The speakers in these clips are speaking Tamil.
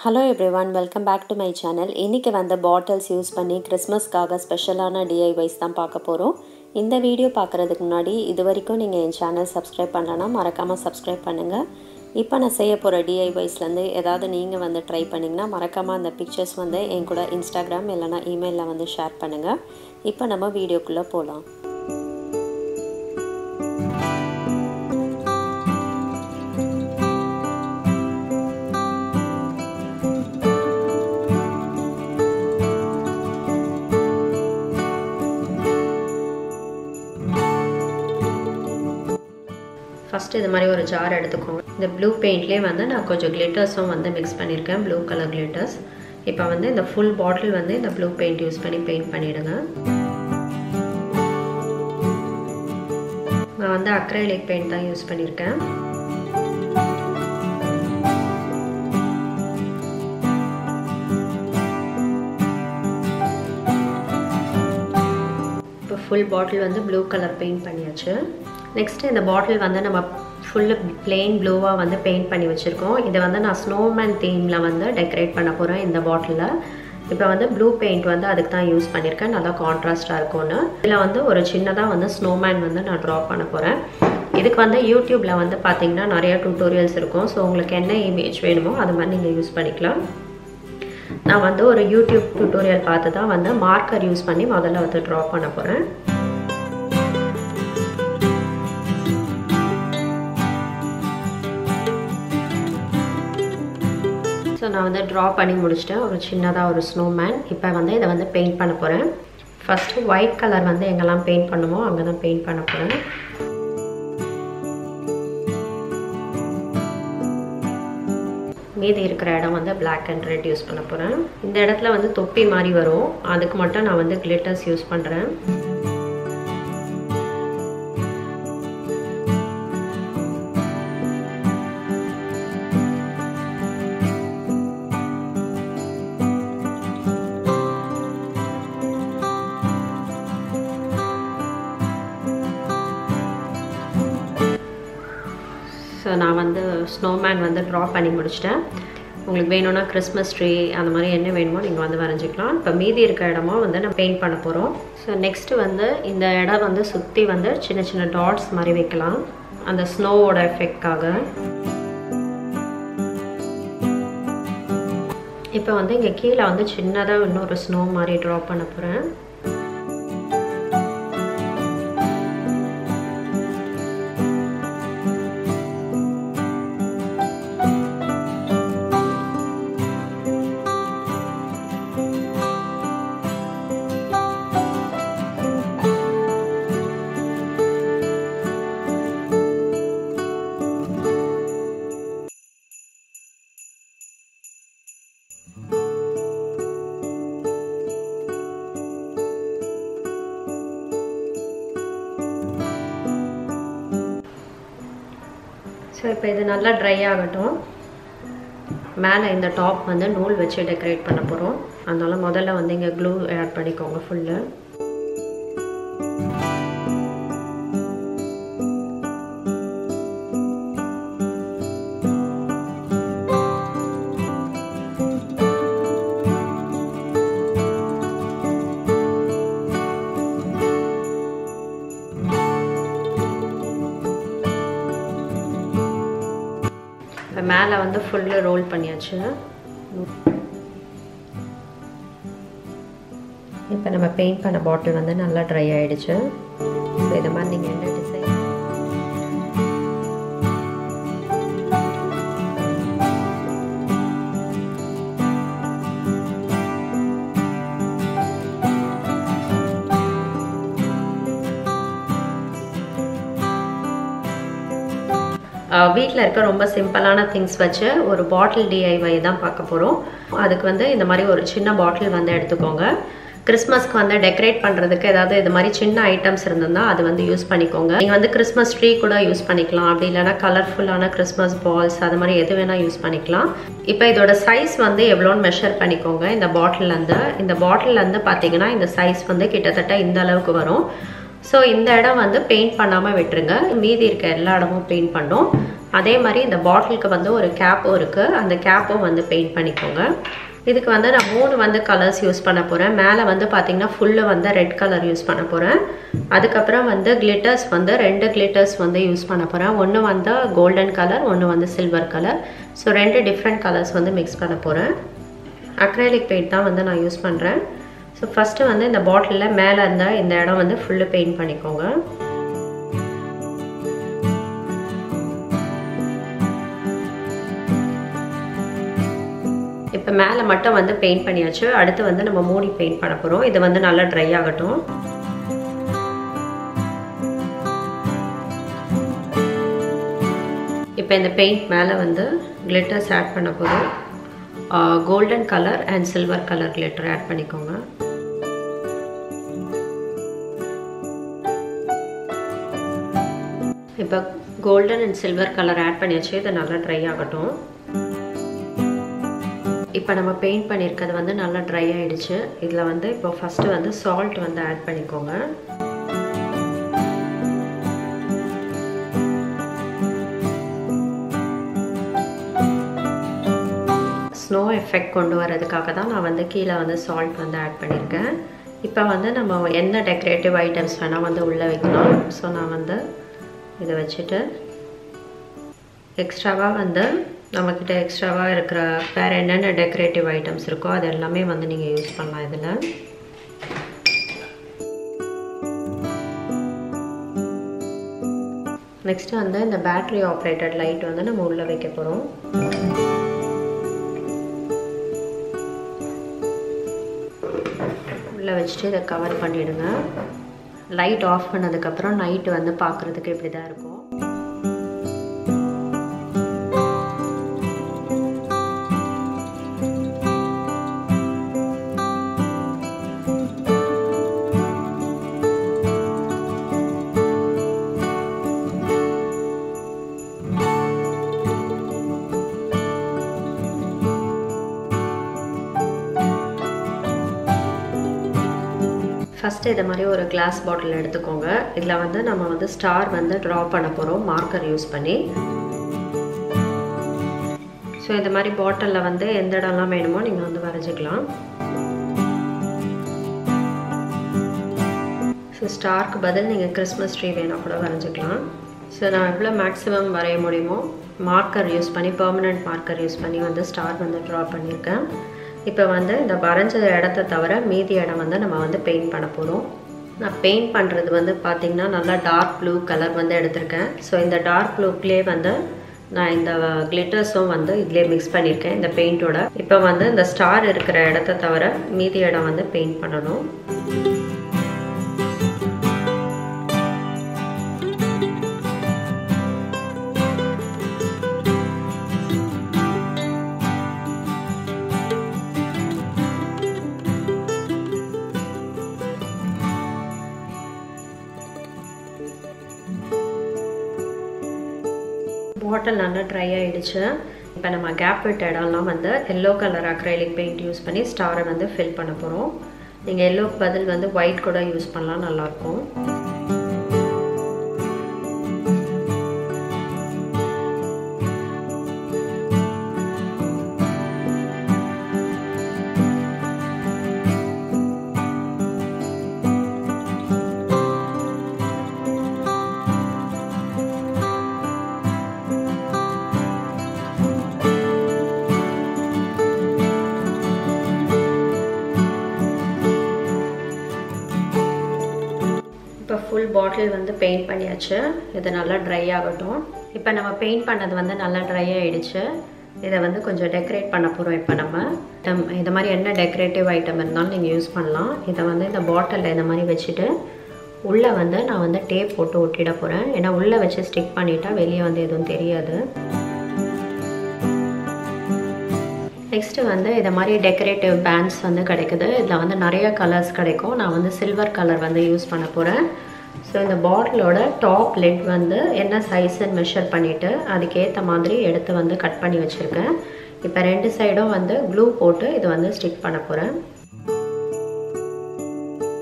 hello everyone welcome back to my channel இன்றைக்கி வந்த பாட்டில்ஸ் யூஸ் பண்ணி கிறிஸ்மஸ்க்காக ஸ்பெஷலான டிஐவைஸ் தான் பார்க்க போகிறோம் இந்த வீடியோ பார்க்குறதுக்கு முன்னாடி இது வரைக்கும் நீங்கள் என் சேனல் சப்ஸ்கிரைப் பண்ணலன்னா மறக்காமல் சப்ஸ்கிரைப் பண்ணுங்கள் இப்போ நான் செய்ய போகிற டிஐவைஸ்லேருந்து ஏதாவது நீங்கள் வந்து ட்ரை பண்ணிங்கன்னா மறக்காமல் அந்த பிக்சர்ஸ் வந்து என் கூட இன்ஸ்டாகிராம் இல்லைனா இமெயிலில் வந்து ஷேர் பண்ணுங்கள் இப்போ நம்ம வீடியோக்குள்ளே போகலாம் ஃபஸ்ட்டு இது மாதிரி ஒரு ஜார் எடுத்துக்கோங்க இந்த ப்ளூ பெயிண்ட்லேயே வந்து நான் கொஞ்சம் கிளிட்டர்ஸும் வந்து மிக்ஸ் பண்ணியிருக்கேன் ப்ளூ கலர் கிளிட்டர்ஸ் இப்போ வந்து இந்த ஃபுல் பாட்டில் வந்து இந்த ப்ளூ பெயிண்ட் யூஸ் பண்ணி பெயிண்ட் பண்ணிவிடுங்க நான் வந்து அக்ரைலிக் பெயிண்ட் தான் யூஸ் பண்ணியிருக்கேன் இப்போ ஃபுல் பாட்டில் வந்து ப்ளூ கலர் பெயிண்ட் பண்ணியாச்சு நெக்ஸ்ட்டு இந்த பாட்டில் வந்து நம்ம ஃபுல்லு பிளெயின் ப்ளூவாக வந்து பெயிண்ட் பண்ணி வச்சுருக்கோம் இதை வந்து நான் ஸ்னோமேன் தீமில் வந்து டெக்கரேட் பண்ண போகிறேன் இந்த பாட்டிலில் இப்போ வந்து ப்ளூ பெயிண்ட் வந்து அதுக்கு தான் யூஸ் பண்ணியிருக்கேன் நல்லா கான்ட்ராஸ்டாக இருக்கும்னு இதில் வந்து ஒரு சின்னதாக வந்து ஸ்னோமேன் வந்து நான் ட்ரா பண்ண போகிறேன் இதுக்கு வந்து யூடியூப்பில் வந்து பார்த்தீங்கன்னா நிறையா டியூட்டோரியல்ஸ் இருக்கும் ஸோ உங்களுக்கு என்ன இமேஜ் வேணுமோ அது மாதிரி நீங்கள் யூஸ் பண்ணிக்கலாம் நான் வந்து ஒரு யூடியூப் டியூட்டோரியல் பார்த்து தான் வந்து மார்க்கர் யூஸ் பண்ணி முதல்ல வந்து ட்ரா பண்ண போகிறேன் ஸோ நான் வந்து ட்ரா பண்ணி முடிச்சிட்டேன் ஒரு சின்னதாக ஒரு ஸ்னோமேன் இப்போ வந்து இதை வந்து பெயிண்ட் பண்ண போகிறேன் ஃபஸ்ட்டு ஒயிட் கலர் வந்து எங்கெல்லாம் பெயிண்ட் பண்ணுமோ அங்கே தான் பெயிண்ட் பண்ண போகிறேன் மீதி இருக்கிற இடம் வந்து பிளாக் அண்ட் ரெட் யூஸ் பண்ண போகிறேன் இந்த இடத்துல வந்து தொப்பி மாதிரி வரும் அதுக்கு மட்டும் நான் வந்து கிளிட்டர்ஸ் யூஸ் பண்ணுறேன் ஸோ நான் வந்து ஸ்னோமேன் வந்து ட்ரா பண்ணி முடிச்சிட்டேன் உங்களுக்கு வேணும்னா கிறிஸ்மஸ் ட்ரீ அந்த மாதிரி என்ன வேணுமோ நீங்கள் வந்து வரைஞ்சிக்கலாம் இப்போ மீதி இருக்க இடமா வந்து நம்ம பெயிண்ட் பண்ண போகிறோம் ஸோ நெக்ஸ்ட்டு வந்து இந்த இடம் வந்து சுற்றி வந்து சின்ன சின்ன டாட்ஸ் மாதிரி வைக்கலாம் அந்த ஸ்னோவோட எஃபெக்ட்காக இப்போ வந்து இங்கே கீழே வந்து சின்னதாக இன்னொரு ஸ்னோ மாதிரி ட்ரா பண்ண போகிறேன் ஸோ இப்போ இது நல்லா ட்ரை ஆகட்டும் மேலே இந்த டாப் வந்து நூல் வச்சு டெக்கரேட் பண்ண போகிறோம் அதனால முதல்ல வந்து இங்கே க்ளூ ஆட் பண்ணிக்கோங்க ஃபுல்லு இப்போ மேலே வந்து ஃபுல்லு ரோல் பண்ணியாச்சு இப்போ நம்ம பெயிண்ட் பண்ண பாட்டில் வந்து நல்லா ட்ரை ஆகிடுச்சு ஸோ இதை மாதிரி நீங்கள் என்ன டிசைன் வீட்டில் இருக்க ரொம்ப சிம்பிளான திங்ஸ் வச்சு ஒரு பாட்டில் டிஐவை தான் பார்க்க போகிறோம் அதுக்கு வந்து இந்த மாதிரி ஒரு சின்ன பாட்டில் வந்து எடுத்துக்கோங்க கிறிஸ்மஸ்க்கு வந்து டெக்கரேட் பண்ணுறதுக்கு ஏதாவது இது மாதிரி சின்ன ஐட்டம்ஸ் இருந்ததுன்னா அது வந்து யூஸ் பண்ணிக்கோங்க நீங்கள் வந்து கிறிஸ்மஸ் ட்ரீ கூட யூஸ் பண்ணிக்கலாம் அப்படி இல்லைனா கலர்ஃபுல்லான கிறிஸ்மஸ் பால்ஸ் அது மாதிரி எது வேணால் யூஸ் பண்ணிக்கலாம் இப்போ இதோட சைஸ் வந்து எவ்வளோன்னு மெஷர் பண்ணிக்கோங்க இந்த பாட்டில்லேருந்து இந்த பாட்டில்லேருந்து பார்த்தீங்கன்னா இந்த சைஸ் வந்து கிட்டத்தட்ட இந்த அளவுக்கு வரும் ஸோ இந்த இடம் வந்து பெயிண்ட் பண்ணாமல் விட்டுருங்க மீதி இருக்க எல்லா இடமும் பெயிண்ட் பண்ணோம் அதே மாதிரி இந்த பாட்டிலுக்கு வந்து ஒரு கேப்பும் இருக்குது அந்த கேப்பும் வந்து பெயிண்ட் பண்ணிக்கோங்க இதுக்கு வந்து நான் மூணு வந்து கலர்ஸ் யூஸ் பண்ண போகிறேன் மேலே வந்து பார்த்திங்கன்னா ஃபுல்லு வந்து ரெட் கலர் யூஸ் பண்ண போகிறேன் அதுக்கப்புறம் வந்து கிளிட்டர்ஸ் வந்து ரெண்டு கிளிட்டர்ஸ் வந்து யூஸ் பண்ண போகிறேன் ஒன்று வந்து கோல்டன் கலர் ஒன்று வந்து சில்வர் கலர் ஸோ ரெண்டு டிஃப்ரெண்ட் கலர்ஸ் வந்து மிக்ஸ் பண்ண போகிறேன் அக்ரைலிக் பெயிண்ட் தான் வந்து நான் யூஸ் பண்ணுறேன் ஸோ ஃபஸ்ட்டு வந்து இந்த பாட்டிலில் மேலே இருந்தால் இந்த இடம் வந்து ஃபுல்லு பெயிண்ட் பண்ணிக்கோங்க இப்போ மேலே மட்டும் வந்து பெயிண்ட் பண்ணியாச்சு அடுத்து வந்து நம்ம மூடி பெயிண்ட் பண்ண போகிறோம் இது வந்து நல்லா ட்ரை ஆகட்டும் இப்போ இந்த பெயிண்ட் மேலே வந்து கிளிட்டர்ஸ் ஆட் பண்ண போகிறோம் golden colour and silver colour glitter add பண்ணிக்கோங்க இப்போ golden and silver colour add பண்ணியாச்சு இது நல்லா ட்ரை ஆகட்டும் இப்போ நம்ம பெயிண்ட் பண்ணியிருக்கிறது வந்து நல்லா ட்ரை ஆகிடுச்சு இதில் வந்து இப்போ ஃபஸ்ட்டு வந்து சால்ட் வந்து ஆட் பண்ணிக்கோங்க ஸ்னோ எஃபெக்ட் கொண்டு வரதுக்காக தான் நான் வந்து கீழே வந்து சால்ட் வந்து ஆட் பண்ணியிருக்கேன் இப்போ வந்து நம்ம என்ன டெக்கரேட்டிவ் ஐட்டம்ஸ் வேணால் வந்து உள்ளே வைக்கலாம் ஸோ நான் வந்து இதை வச்சுட்டு எக்ஸ்ட்ராவாக வந்து நம்மக்கிட்ட எக்ஸ்ட்ராவாக இருக்கிற வேறு என்னென்ன டெக்கரேட்டிவ் ஐட்டம்ஸ் இருக்கோ அது எல்லாமே வந்து நீங்கள் யூஸ் பண்ணலாம் இதில் நெக்ஸ்ட்டு வந்து இந்த பேட்ரி ஆப்ரேட்டட் லைட் வந்து நம்ம உள்ளே வைக்க போகிறோம் உள்ளே வச்சுட்டு இதை கவர் பண்ணிவிடுங்க லைட் ஆஃப் பண்ணதுக்கப்புறம் நைட்டு வந்து பார்க்குறதுக்கு இப்படி தான் இருக்கும் ஃபஸ்ட்டு இதை மாதிரி ஒரு கிளாஸ் பாட்டில் எடுத்துக்கோங்க இதில் வந்து நம்ம வந்து ஸ்டார் வந்து ட்ரா பண்ண போகிறோம் மார்க்கர் யூஸ் பண்ணி ஸோ இந்த மாதிரி பாட்டிலில் வந்து எந்த இடம்லாம் வேணுமோ நீங்கள் வந்து வரைஞ்சிக்கலாம் ஸோ ஸ்டார்க்கு பதில் நீங்கள் கிறிஸ்மஸ் ட்ரீ வேணால் கூட வரைஞ்சிக்கலாம் ஸோ நான் எவ்வளோ மேக்ஸிமம் வரைய முடியுமோ மார்க்கர் யூஸ் பண்ணி பர்மனெண்ட் மார்க்கர் யூஸ் பண்ணி வந்து ஸ்டார் வந்து ட்ரா பண்ணியிருக்கேன் இப்போ வந்து இந்த வரைஞ்ச இடத்த தவிர மீதி இடம் வந்து நம்ம வந்து பெயிண்ட் பண்ண போகிறோம் நான் பெயிண்ட் பண்ணுறது வந்து பார்த்திங்கன்னா நல்லா டார்க் ப்ளூ கலர் வந்து எடுத்திருக்கேன் ஸோ இந்த டார்க் ப்ளூக்லேயே வந்து நான் இந்த கிளிட்டர்ஸும் வந்து இதிலே மிக்ஸ் பண்ணியிருக்கேன் இந்த பெயிண்டோட இப்போ வந்து இந்த ஸ்டார் இருக்கிற இடத்த தவிர மீதி இடம் வந்து பெயிண்ட் பண்ணணும் பாட்டில் நல்லா ட்ரை ஆகிடுச்சு இப்போ நம்ம கேப் விட்ட இடம்லாம் வந்து yellow colour acrylic paint use பண்ணி ஸ்டாரை வந்து ஃபில் பண்ண போகிறோம் நீங்கள் எல்லோக்கு பதில் வந்து ஒயிட் கூட யூஸ் பண்ணலாம் நல்லாயிருக்கும் இப்போ ஃபுல் பாட்டில் வந்து பெயிண்ட் பண்ணியாச்சு இது நல்லா ட்ரை ஆகட்டும் இப்போ நம்ம பெயிண்ட் பண்ணது வந்து நல்லா ட்ரை ஆகிடுச்சு இதை வந்து கொஞ்சம் டெக்கரேட் பண்ண போகிறோம் இப்போ நம்ம ஐட்டம் இது மாதிரி என்ன டெக்கரேட்டிவ் ஐட்டம் இருந்தாலும் நீங்கள் யூஸ் பண்ணலாம் இதை வந்து இந்த பாட்டிலில் இந்த மாதிரி வச்சுட்டு உள்ளே வந்து நான் வந்து டேப் போட்டு ஒட்டிட போகிறேன் ஏன்னா உள்ளே வச்சு ஸ்டிக் பண்ணிட்டா வெளியே வந்து எதுவும் தெரியாது நெக்ஸ்ட்டு வந்து இதை மாதிரி டெக்கரேட்டிவ் பேண்ட்ஸ் வந்து கிடைக்குது இதில் வந்து நிறைய கலர்ஸ் கிடைக்கும் நான் வந்து சில்வர் கலர் வந்து யூஸ் பண்ண போகிறேன் ஸோ இந்த பாட்டிலோட டாப் லெட் வந்து என்ன சைஸ்ன்னு மெஷர் பண்ணிவிட்டு அதுக்கேற்ற மாதிரி எடுத்து வந்து கட் பண்ணி வச்சுருக்கேன் இப்போ ரெண்டு சைடும் வந்து க்ளூ போட்டு இது வந்து ஸ்டிக் பண்ண போகிறேன்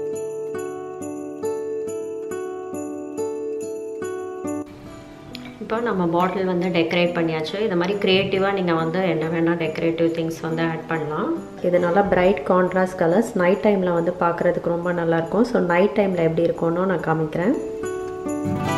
இப்போ இப்போ நம்ம பாட்டில் வந்து டெக்கரேட் பண்ணியாச்சு இது மாதிரி க்ரியேட்டிவாக நீங்கள் வந்து என்ன வேணால் டெக்கரேட்டிவ் திங்ஸ் வந்து ஆட் பண்ணலாம் இது நல்லா பிரைட் கான்ட்ராஸ்ட் கலர்ஸ் நைட் டைமில் வந்து பார்க்குறதுக்கு ரொம்ப நல்லாயிருக்கும் ஸோ நைட் டைமில் எப்படி இருக்கும்னு நான் காமிக்கிறேன்